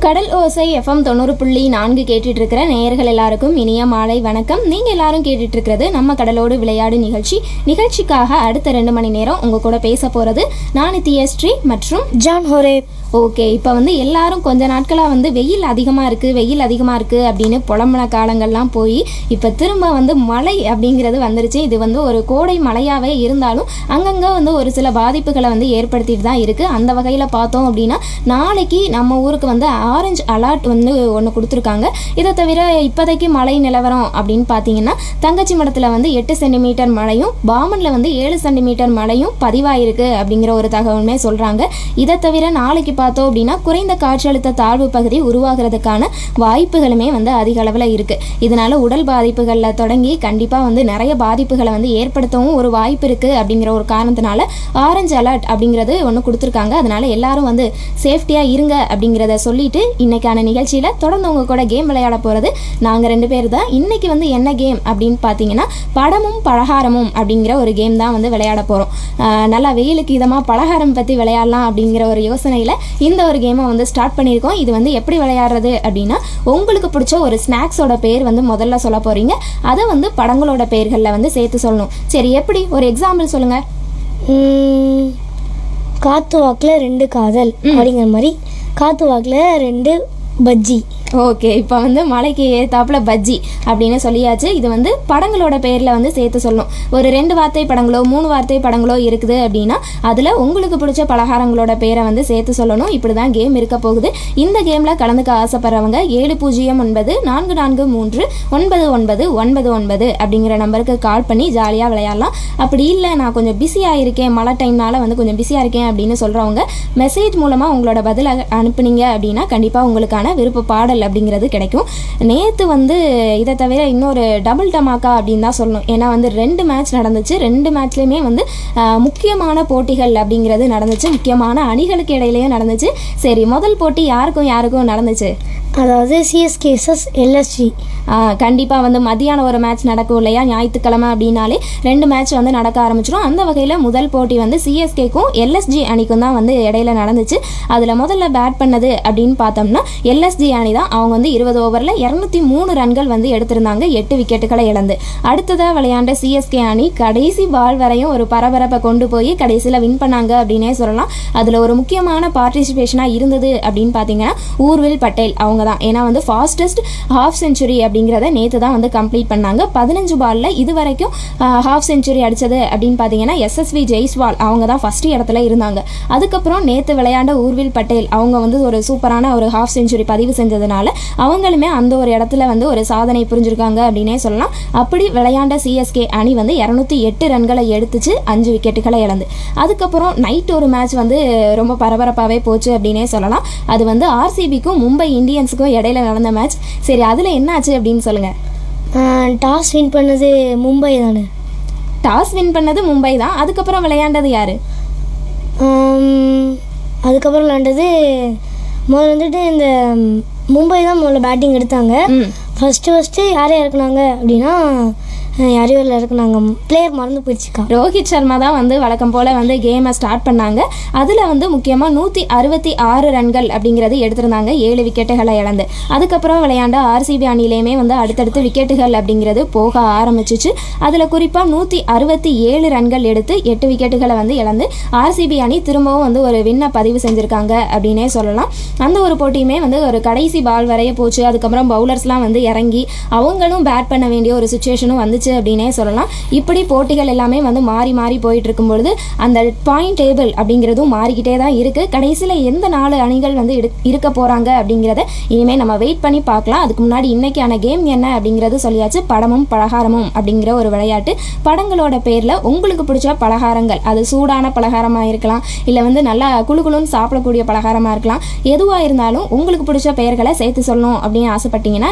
கடல் ஓசை எஃப்எம் தொண்ணூறு புள்ளி நான்கு கேட்டுட்டு இருக்கிற நேயர்கள் எல்லாருக்கும் இனிய மாலை வணக்கம் நீங்க எல்லாரும் கேட்டுட்டு இருக்கிறது நம்ம கடலோடு விளையாடு நிகழ்ச்சி நிகழ்ச்சிக்காக அடுத்த ரெண்டு மணி நேரம் உங்க கூட பேச போறது நான் நித்யஸ்ரீ மற்றும் ஜான் ஹோரேப் ஓகே இப்போ வந்து எல்லாரும் கொஞ்ச நாட்களாக வந்து வெயில் அதிகமாக இருக்குது வெயில் அதிகமாக இருக்குது அப்படின்னு புலம்புன காலங்கள்லாம் போய் இப்போ திரும்ப வந்து மழை அப்படிங்கிறது வந்துருச்சு இது வந்து ஒரு கோடை மழையாகவே இருந்தாலும் அங்கங்கே வந்து ஒரு சில பாதிப்புகளை வந்து ஏற்படுத்திட்டு தான் இருக்குது அந்த வகையில் பார்த்தோம் அப்படின்னா நாளைக்கு நம்ம ஊருக்கு வந்து ஆரஞ்சு அலர்ட் வந்து ஒன்று கொடுத்துருக்காங்க இதை தவிர இப்போதைக்கு மழை நிலவரம் அப்படின்னு பார்த்தீங்கன்னா தங்கச்சி மடத்தில் வந்து எட்டு சென்டிமீட்டர் மழையும் பாமனில் வந்து ஏழு சென்டிமீட்டர் மழையும் பதிவாயிருக்கு அப்படிங்கிற ஒரு தகவலுமே சொல்கிறாங்க இதை தவிர நாளைக்கு பார்த்தோம் அப்படின்னா குறைந்த காற்றழுத்த தாழ்வு பகுதி உருவாகிறதுக்கான வாய்ப்புகளுமே வந்து அதிக அளவில் இருக்குது இதனால உடல் பாதிப்புகளில் தொடங்கி கண்டிப்பாக வந்து நிறைய பாதிப்புகளை வந்து ஏற்படுத்தவும் ஒரு வாய்ப்பு இருக்குது அப்படிங்கிற ஒரு காரணத்தினால ஆரஞ்சு அலர்ட் அப்படிங்கிறது ஒன்று கொடுத்துருக்காங்க அதனால எல்லாரும் வந்து சேஃப்டியாக இருங்க அப்படிங்கிறத சொல்லிட்டு இன்னைக்கான நிகழ்ச்சியில் தொடர்ந்து உங்க கூட கேம் விளையாட போகிறது நாங்கள் ரெண்டு பேர் தான் இன்னைக்கு வந்து என்ன கேம் அப்படின்னு பார்த்தீங்கன்னா படமும் பலகாரமும் அப்படிங்கிற ஒரு கேம் தான் வந்து விளையாட போகிறோம் நல்லா வெயிலுக்கு இதமாக பலகாரம் பற்றி விளையாடலாம் அப்படிங்கிற ஒரு யோசனையில் இந்த ஒரு கேமை வந்து ஸ்டார்ட் பண்ணியிருக்கோம் இது வந்து எப்படி விளையாடுறது அப்படின்னா உங்களுக்கு பிடிச்ச ஒரு ஸ்நாக்ஸோட பேர் வந்து முதல்ல சொல்ல போகிறீங்க அதை வந்து படங்களோட பெயர்களில் வந்து சேர்த்து சொல்லணும் சரி எப்படி ஒரு எக்ஸாம்பிள் சொல்லுங்கள் ம், காத்து வாக்கில் ரெண்டு காதல் அப்படிங்கிற மாதிரி காத்து வாக்கில் ரெண்டு பஜ்ஜி ஓகே இப்போ வந்து மலைக்கு ஏத்தாப்புல பஜ்ஜி அப்படின்னு சொல்லியாச்சு இது வந்து படங்களோட பேரில் வந்து சேர்த்து சொல்லணும் ஒரு ரெண்டு வார்த்தை படங்களோ மூணு வார்த்தை படங்களோ இருக்குது அப்படின்னா அதில் உங்களுக்கு பிடிச்ச பலகாரங்களோட பேரை வந்து சேர்த்து சொல்லணும் இப்படி தான் கேம் இருக்க போகுது இந்த கேமில் கலந்துக்க ஆசைப்படுறவங்க ஏழு பூஜ்ஜியம் ஒன்பது நான்கு நான்கு மூன்று ஒன்பது ஒன்பது ஒன்பது ஒன்பது அப்படிங்கிற நம்பருக்கு கால் பண்ணி ஜாலியாக விளையாடலாம் அப்படி இல்லை நான் கொஞ்சம் பிஸியாக இருக்கேன் மழை டைம்னால வந்து கொஞ்சம் பிஸியாக இருக்கேன் அப்படின்னு சொல்கிறவங்க மெசேஜ் மூலமாக உங்களோட பதில் அ- அனுப்புனீங்க அப்படின்னா கண்டிப்பாக உங்களுக்கான விருப்ப பாடல் அப்படிங்கிறது கிடைக்கும் நேற்று வந்து இதை தவிர இன்னொரு டபுள் டமாக்கா அப்படின்னு தான் சொல்லணும் ஏன்னா வந்து ரெண்டு மேட்ச் நடந்துச்சு ரெண்டு மேட்ச்லேயுமே வந்து ஆஹ், முக்கியமான போட்டிகள் அப்படிங்கிறது நடந்துச்சு முக்கியமான அணிகளுக்கு இடையிலையும் நடந்துச்சு சரி முதல் போட்டி யாருக்கும் யாருக்கும் நடந்துச்சு அதாவது சிஎஸ்கே எஸ்எஸ் எல்எஸ்ஜி கண்டிப்பாக வந்து மதியானம் ஒரு மேட்ச் நடக்கும் இல்லையா ஞாயிற்றுக்கிழமை அப்படின்னாலே ரெண்டு மேட்ச் வந்து நடக்க ஆரம்பிச்சிடும் அந்த வகையில் முதல் போட்டி வந்து சிஎஸ்கேக்கும் எல்எஸ்ஜி அணிக்கும் தான் வந்து இடையில நடந்துச்சு அதில் முதல்ல பேட் பண்ணது அப்படின்னு பார்த்தோம்னா எல்எஸ்ஜி அணி தான் அவங்க வந்து இருபது ஓவரில் இரநூத்தி மூணு ரன்கள் வந்து எடுத்திருந்தாங்க எட்டு விக்கெட்டுகளை இழந்து அடுத்ததாக விளையாண்ட சிஎஸ்கே அணி கடைசி பால் வரையும் ஒரு பரபரப்பை கொண்டு போய் கடைசியில் வின் பண்ணாங்க அப்படின்னே சொல்லலாம் அதில் ஒரு முக்கியமான பார்ட்டிசிபேஷனாக இருந்தது அப்படின்னு பார்த்தீங்கன்னா ஊர்வில் பட்டேல் அவங்க தான் ஏன்னா வந்து ஃபாஸ்டஸ்ட் ஹாஃப் செஞ்சுரி அப்படிங்கிறத நேற்று தான் வந்து கம்ப்ளீட் பண்ணாங்க பதினஞ்சு பாலில் இது வரைக்கும் ஹாஃப் செஞ்சுரி அடித்தது அப்படின்னு பார்த்தீங்கன்னா எஸ்எஸ்வி ஜெய்ஸ்வால் அவங்க தான் ஃபஸ்ட்டு இடத்துல இருந்தாங்க அதுக்கப்புறம் நேற்று விளையாண்ட ஊர்வில் பட்டேல் அவங்க வந்து ஒரு சூப்பரான ஒரு ஹாஃப் செஞ்சுரி பதிவு செஞ்சதுனால அவங்களுமே அந்த ஒரு இடத்துல வந்து ஒரு சாதனை புரிஞ்சிருக்காங்க அப்படின்னே சொல்லலாம் அப்படி விளையாண்ட சிஎஸ்கே அணி வந்து இரநூத்தி எட்டு ரன்களை எடுத்துச்சு அஞ்சு விக்கெட்டுகளை இழந்து அதுக்கப்புறம் நைட் ஒரு மேட்ச் வந்து ரொம்ப பரபரப்பாகவே போச்சு அப்படின்னே சொல்லலாம் அது வந்து ஆர்சிபிக்கும் மும்பை இந்தியன்ஸுக்கும் இடையில நடந்த மேட்ச் சரி அதில் என்னாச்சு அப்படின்னு சொல்லுங்கள் டாஸ் வின் பண்ணது மும்பை தானே டாஸ் வின் பண்ணது மும்பை தான் அதுக்கப்புறம் விளையாண்டது யாரு ஆம், அதுக்கப்புறம் விளாண்டது முதல்ல வந்துட்டு இந்த மும்பை தான் முதல்ல பேட்டிங் எடுத்தாங்க ம் ஃபஸ்ட்டு ஃபஸ்ட்டு யாரை இறக்குனாங்க அப்படின்னா அஹ், யாரையோ இல்லை இறக்குனாங்க பிளேயர் மறந்து போயிடுச்சுக்கா ரோஹித் சர்மா தான் வந்து வழக்கம் போல் வந்து கேமை ஸ்டார்ட் பண்ணாங்க அதில் வந்து முக்கியமாக நூற்றி அறுபத்தி ஆறு ரன்கள் அப்படிங்கிறது எடுத்திருந்தாங்க ஏழு விக்கெட்டுகளை இழந்து அதுக்கப்புறம் விளையாண்ட ஆர்சிபி அணியிலையுமே வந்து அடுத்தடுத்து விக்கெட்டுகள் அப்படிங்கிறது போக ஆரம்பிச்சிச்சு அதில் குறிப்பாக நூற்றி அறுபத்தி ஏழு ரன்கள் எடுத்து எட்டு விக்கெட்டுகளை வந்து இழந்து ஆர்சிபி அணி திரும்பவும் வந்து ஒரு வின்னை பதிவு செஞ்சுருக்காங்க அப்படின்னே சொல்லலாம் அந்த ஒரு போட்டியுமே வந்து ஒரு கடைசி பால் வரைய போச்சு அதுக்கப்புறம் பவுலர்ஸ்லாம் வந்து இறங்கி அவங்களும் பேட் பண்ண வேண்டிய ஒரு சுச்சுவேஷனும் வந்துச்சு அப்படின்னே சொல்லலாம் இப்படி போட்டிகள் எல்லாமே வந்து மாறி மாறி போயிட்டு இருக்கும் பொழுது அந்த பாயிண்ட் டேபிள் அப்படிங்கிறதும் மாறிக்கிட்டே தான் இருக்கு கடைசியில் எந்த நாலு அணிகள் வந்து இடு- இருக்க போறாங்க அப்படிங்கிறத இனிமேல் நம்ம வெயிட் பண்ணி பார்க்கலாம் அதுக்கு முன்னாடி இன்னைக்கான கேம் என்ன அப்படிங்கிறது சொல்லியாச்சு படமும் பலகாரமும் அப்படிங்கிற ஒரு விளையாட்டு படங்களோட பேரில் உங்களுக்கு பிடிச்ச பலகாரங்கள் அது சூடான பலகாரமாக இருக்கலாம் இல்லை வந்து நல்லா குளு குளுன்னு சாப்பிடக்கூடிய பலகாரமாக இருக்கலாம் எதுவாக இருந்தாலும் உங்களுக்கு பிடிச்ச பெயர்களை சேர்த்து சொல்லணும் அப்படின்னு ஆசைப்பட்டீங்கன்னா